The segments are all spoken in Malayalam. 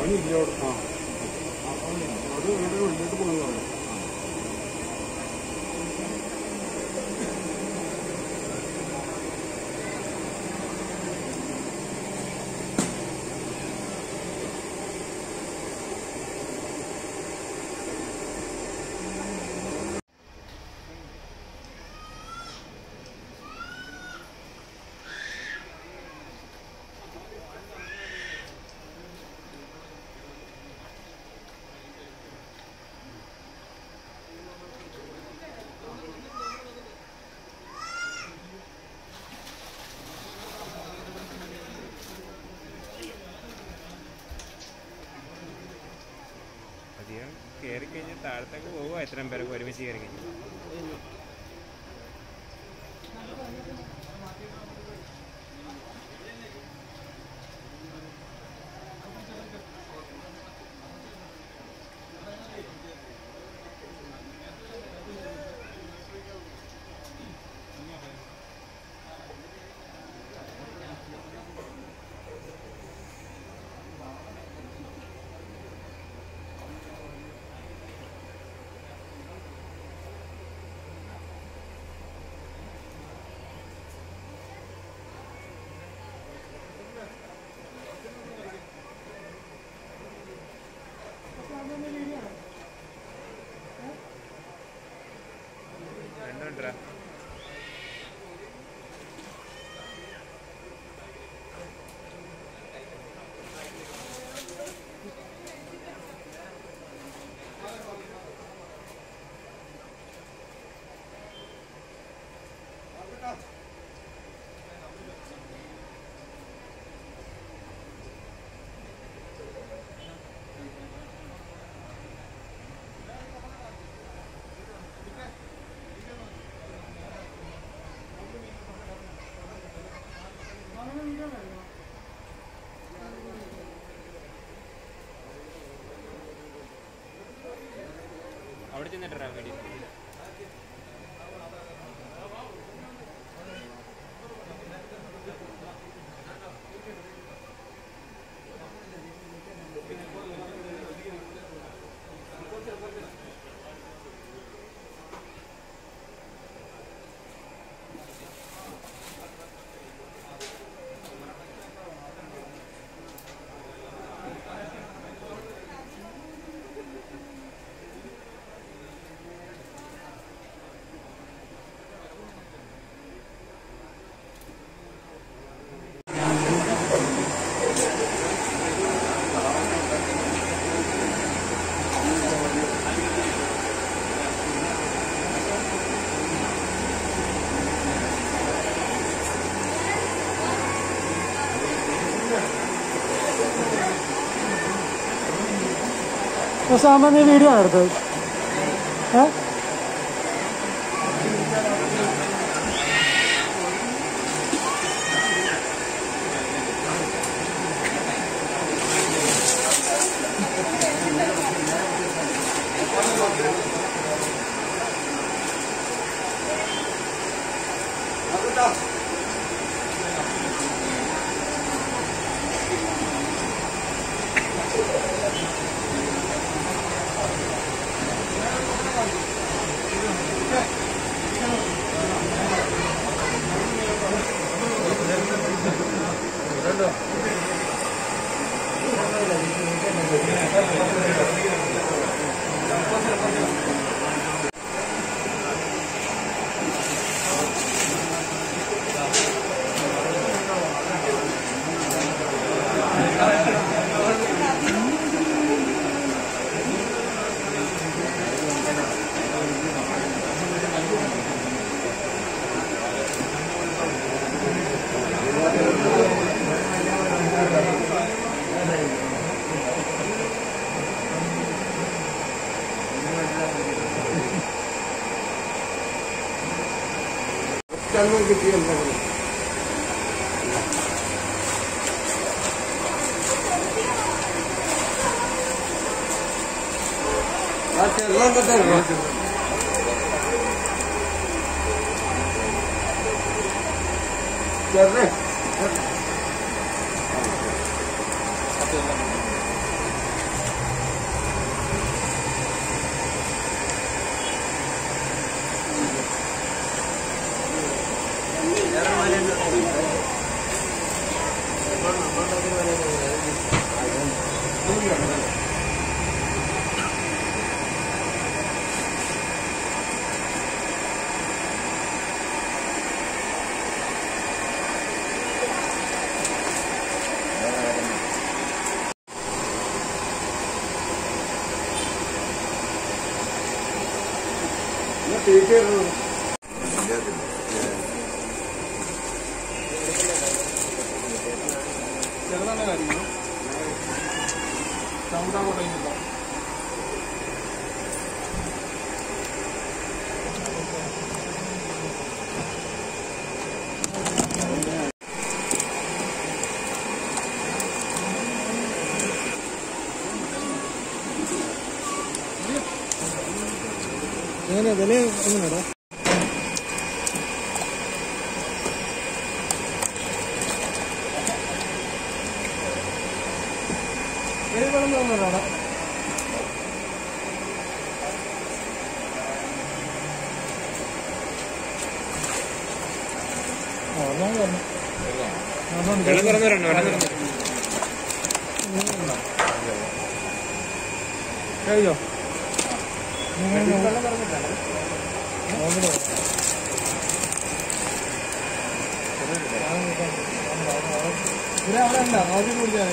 അവനില്ല അവിടെ ആ അത് ഇവിടെ ഉള്ളിട്ട് പോയതാണ് അധികം കയറി കഴിഞ്ഞാൽ താഴത്തേക്ക് പോകുമോ എത്രയും പേരൊക്കെ ഒരുമിച്ച് കയറി കഴിഞ്ഞാൽ രണ്ടുണ്ടാ അവിടെ ചെന്നിട്ടാ വീഡിയോ സാമ്പ നീ വീഡിയോ എടുത്തത് ഏ ഒറ്റ കിട്ടിയല്ല ആ ചെല്ലാം പറ്റാ ചെറിയ ചെറുതാണ് കാര്യം സൗണ്ട് അങ്ങോട്ട് കഴിഞ്ഞിട്ടോ എങ്ങനെ വില എങ്ങനെയാടാ ഏത് വെള്ളം തോന്നുന്നതാടാ ആ ഞാൻ പറഞ്ഞു വെള്ളം തുറന്നു വരണം വെള്ളം തുറന്നു കഴിയോ ഇവിടെ അവിടെ ഉണ്ടോ ആദ്യം കുടിച്ചാൽ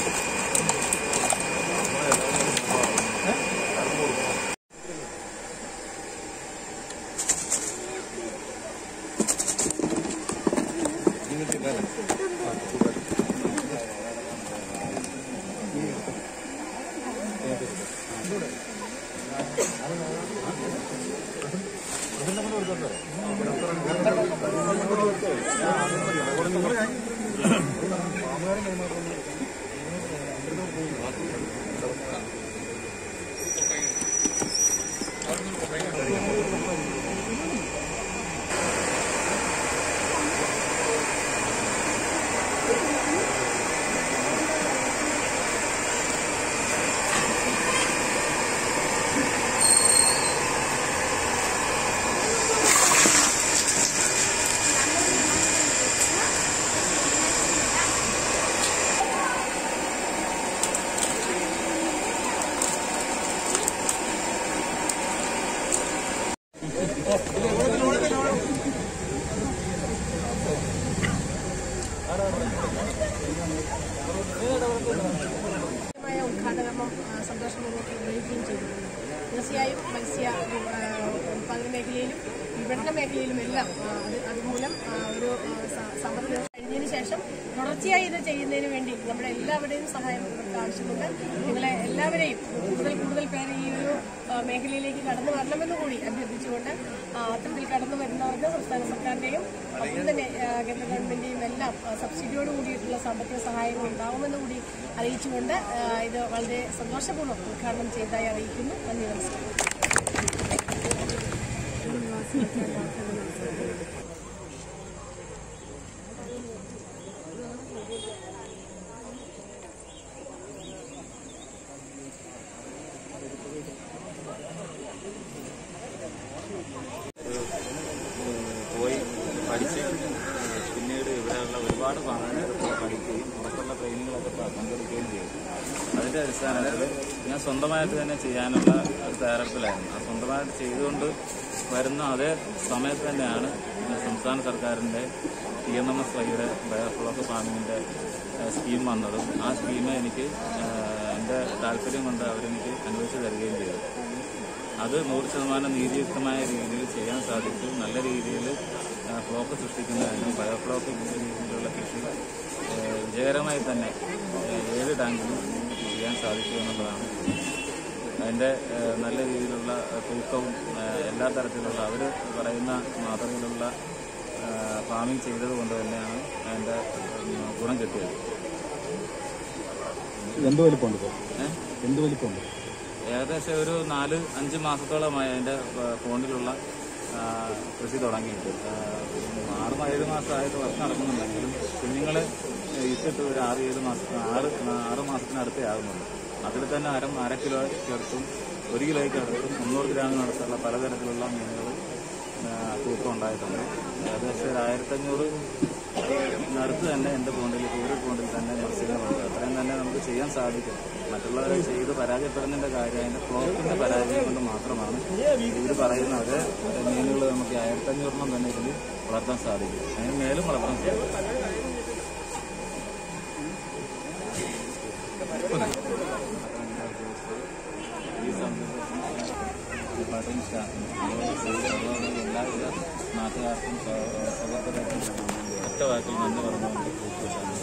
മായ ഉദ്ഘാടനം സന്തോഷപൂർവ്വം നിർവഹിക്കുകയും ചെയ്തിട്ടുണ്ട് തീർച്ചയായും മത്സ്യ ആ, ഉൽപ്പാദന മേഖലയിലും വിപണന മേഖലയിലും എല്ലാം ആ, അത് അതുമൂലം ആ, ഒരു ആ, സ- സമ്പത്ത് കഴിഞ്ഞതിന് ശേഷം തുടർച്ചയായി ഇത് ചെയ്യുന്നതിന് വേണ്ടി നമ്മുടെ എല്ലാവരുടെയും സഹായം ഇവർക്ക് ആവശ്യമുണ്ട് നിങ്ങളെ എല്ലാവരെയും കൂടുതൽ കൂടുതൽ പേര് ഈ ഒരു ആ, മേഖലയിലേക്ക് കടന്നു വരണമെന്ന് കൂടി അഭ്യർത്ഥിച്ചുകൊണ്ട് ആ, അത്തരത്തിൽ കടന്നു വരുന്നവർക്ക് സംസ്ഥാന സർക്കാരിന്റെയും ഒപ്പം തന്നെ ആ, കേന്ദ്ര ഗവൺമെന്റിന്റെയും എല്ലാം ആ, സബ്സിഡിയോട് കൂടിയിട്ടുള്ള സാമ്പത്തിക സഹായങ്ങൾ ഉണ്ടാവുമെന്ന് കൂടി അറിയിച്ചുകൊണ്ട് ആ, ഇത് വളരെ സന്തോഷപൂർവ്വം ഉദ്ഘാടനം ചെയ്തതായി അറിയിക്കുന്നു നന്ദി നമസ്കാരം പോയി പഠിച്ച് പിന്നീട് ഇവിടെയുള്ള ഒരുപാട് ഫാമിന് പഠിക്കുകയും പുറത്തുള്ള ട്രെയിനിങ്ങുകളൊക്കെ പ- പങ്കെടുക്കുകയും ചെയ്തു അതിന്റെ അടിസ്ഥാനത്തിൽ ഞാൻ സ്വന്തമായിട്ട് തന്നെ ചെയ്യാനുള്ള ഒരു തയ്യാറെടുപ്പിലായിരുന്നു ആ സ്വന്തമായിട്ട് ചെയ്തുകൊണ്ട് വരുന്ന അതേ സമയത്ത് തന്നെയാണ് സംസ്ഥാന സർക്കാരിന്റെ പി എം എം എസ് വൈയുടെ ബയോഫ്ലോക്ക് ഫാമിങ്ങിന്റെ സ്കീം വന്നതും ആ സ്കീം എനിക്ക് ഏഹ്, എൻ്റെ താല്പര്യം കൊണ്ട് അവരെനിക്ക് അനുവദിച്ചു തരികയും ചെയ്തു അത് നൂറ് ശതമാനം നീതിയുക്തമായ രീതിയിൽ ചെയ്യാൻ സാധിച്ചു നല്ല രീതിയിൽ ഫ്ലോക്ക് സൃഷ്ടിക്കുന്നതിനും ബയോഫ്ലോക്ക് രീതിയിലുള്ള കൃഷി ആ, വിജയകരമായി തന്നെ ആ, ഏഴ് ടാങ്കിലും ചെയ്യാൻ സാധിച്ചു എന്നുള്ളതാണ് അതിൻ്റെ ആ, നല്ല രീതിയിലുള്ള തൂക്കവും ആ, എല്ലാ തരത്തിലുള്ള അവർ പറയുന്ന മാതൃകയിലുള്ള ഫാമിംഗ് ചെയ്തത് കൊണ്ട് തന്നെയാണ് അതിൻ്റെ ഉം, ഗുണം കിട്ടിയത് എന്ത് വലിപ്പമുണ്ട് ഇപ്പോൾ ഏഹ് എന്ത് വലിപ്പമുണ്ട് ഏകദേശം ഒരു നാല് അഞ്ച് മാസത്തോളമായി അതിന്റെ ആ, ഫോണിലുള്ള ആ, കൃഷി തുടങ്ങിയിട്ട് ആ, ആറ് ഏഴ് മാസമായിട്ട് വർക്ക് നടക്കുന്നുണ്ടെങ്കിലും കുഞ്ഞുങ്ങൾ ഇട്ടിട്ട് ഒരു ആറ് ഏഴ് മാസം ആറ് ആറ് മാസത്തിനടുത്തേ ആകുന്നുള്ളൂ അതിൽ തന്നെ അര അര കിലോയ്ക്ക് അടുത്തും ഒരു കിലോയ്ക്ക് അടുത്തും മുന്നൂറ് ഗ്രാമിനടുത്തുള്ള പലതരത്തിലുള്ള മീനുകൾ തൂക്കം ഉണ്ടായിട്ടുണ്ട് ഏകദേശം ഒരു ആയിരത്തഞ്ഞൂറ് അടുത്ത് തന്നെ എൻ്റെ പോണ്ടിൽ ഒരു പോണ്ടിൽ തന്നെ മത്സ്യങ്ങളുണ്ട് അത്രയും തന്നെ നമുക്ക് ചെയ്യാൻ സാധിക്കും മറ്റുള്ളവരെ ചെയ്ത് പരാജയപ്പെടുന്നതിന്റെ കാര്യം അതിന്റെ ഫ്ലോക്കിന്റെ പരാജയം കൊണ്ട് മാത്രമാണ് ഇവർ പറയുന്ന അതേ മീനുകൾ നമുക്ക് ആയിരത്തഞ്ഞൂറെണ്ണം തന്നെ ഇതിൽ വളർത്താൻ സാധിക്കും അതിന് മേലും വളർത്താൻ സാധിക്കും ഈ സംരംഭം പാർട്ടിയും സ്റ്റാഫിനും അതുപോലെ എല്ലാവിധ നാട്ടുകാർക്കും സൗകര്യത്തിനും ഒറ്റ വാക്കിൽ നന്ദി പറഞ്ഞുകൊണ്ട് പൂർത്തിയാക്കാൻ